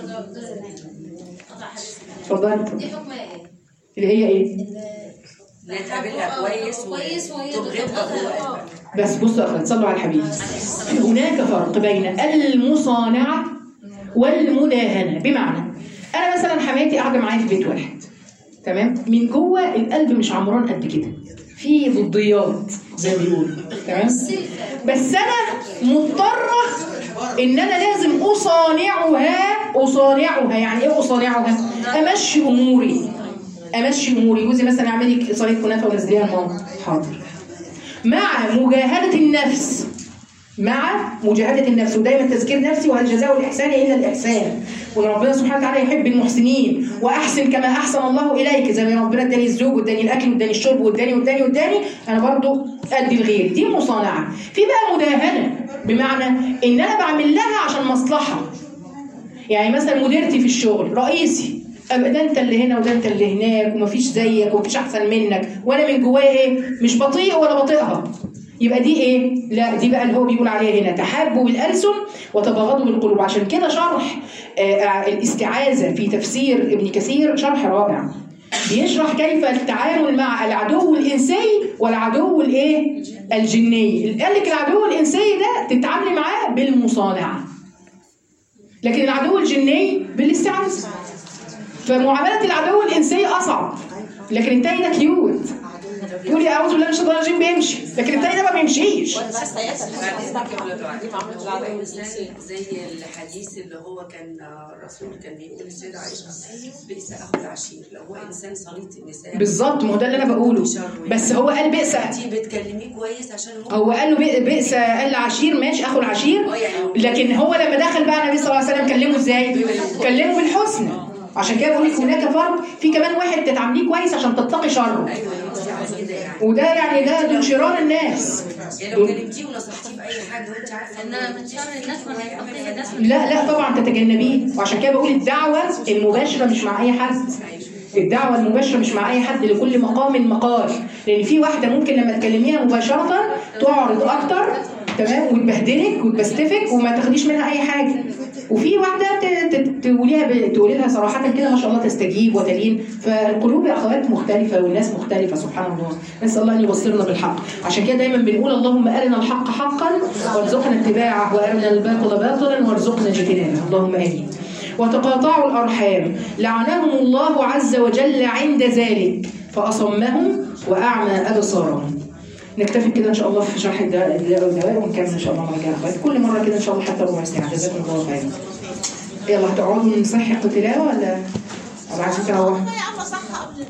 اتفضلي دي حكم ايه؟ اللي هي ايه؟ لا تقابلها كويس كويس وهي وتبغضها بتبغضها. جوه بس بصوا يا اخوات صلوا على الحبيب هناك فرق بين المصانعه والمداهنه بمعنى انا مثلا حماتي قاعده معايا في بيت واحد تمام من جوه القلب مش عمران قد كده في ضديات زي ما بيقولوا تمام بس انا مضطره ان انا لازم اصانعها اصانعها يعني ايه اصانعها امشي اموري امشي اموري جوزي مثلا يعمل لي صينيه كنافه ونزليها لماما حاضر مع مجاهده النفس مع مجاهدة النفس ودايما تذكير نفسي وهل جزاء الإحسان إلا الإحسان وإن ربنا سبحانه وتعالى يحب المحسنين وأحسن كما أحسن الله إليك زي ما ربنا اداني الزوج واداني الأكل واداني الشرب واداني واداني واداني أنا برضو أدي الغير دي مصانعة في بقى مداهنة بمعنى إن أنا بعمل لها عشان مصلحة يعني مثلا مديرتي في الشغل رئيسي أبقى ده انت اللي هنا وده انت اللي هناك ومفيش زيك ومفيش احسن منك وانا من جوايا ايه مش بطيء ولا بطيئها يبقى دي ايه لا دي بقى اللي هو بيقول عليها هنا تحابوا بالالسن وتباغضوا بالقلوب عشان كده شرح آه الاستعاذه في تفسير ابن كثير شرح رائع بيشرح كيف التعامل مع العدو الانسي والعدو الايه الجني قال لك العدو الانسي ده تتعاملي معاه بالمصانعه لكن العدو الجني بالاستعاذة فمعاملة العدو الإنسي أصعب لكن التاني ده كيوت تقولي أعوذ بالله من الشيطان الرجيم بيمشي لكن التاني ده ما بيمشيش زي الحديث اللي هو كان الرسول كان بيقول السيدة عائشة بئس أخو العشير لو هو إنسان صليط النساء بالظبط ما هو ده اللي أنا بقوله بس هو قال بئس انت بتكلميه كويس عشان هو هو قال له بئ- بئس قال العشير ماشي أخو العشير لكن هو لما دخل بقى النبي صلى الله عليه وسلم كلمه إزاي؟ كلمه بالحسنى عشان كده بقول لك هناك فرق في كمان واحد تتعامليه كويس عشان تتقي شره ايوه بصي على كده يعني وده يعني ده دول شرار الناس يعني لو كلمتيه ونصحتيه في اي حاجه وانت عارفه انما من شر الناس ولا يتقي الناس لا لا طبعا تتجنبيه وعشان كده بقول الدعوة المباشرة مش مع أي حد الدعوة المباشرة مش مع أي حد لكل مقام مقال لأن في واحدة ممكن لما تكلميها مباشرة تعرض أكتر تمام وتبهدلك وتبستفك وما تاخديش منها أي حاجة وفي واحدة ت- ت- تقوليها ب- تقولي لها صراحة كده ما شاء الله تستجيب وتلين فالقلوب يا أخوات مختلفة والناس مختلفة سبحان الله نسأل الله أن يبصرنا بالحق عشان كده دايما بنقول اللهم أرنا الحق حقا وارزقنا اتباعه وأرنا الباطل باطلا وارزقنا اجتنابه اللهم آمين وتقاطعوا الأرحام لعنهم الله عز وجل عند ذلك فأصمهم وأعمى أبصارهم نكتفي كده ان شاء الله في شرح الدواء الدواء والدواء ونكمل ان شاء الله مره الجايه أخوات. كل مره كده ان شاء الله حتى ربع ساعه جزاكم الله خيرا يلا هتقعدوا نصحح تلاوه ولا ولا عايزين تروحوا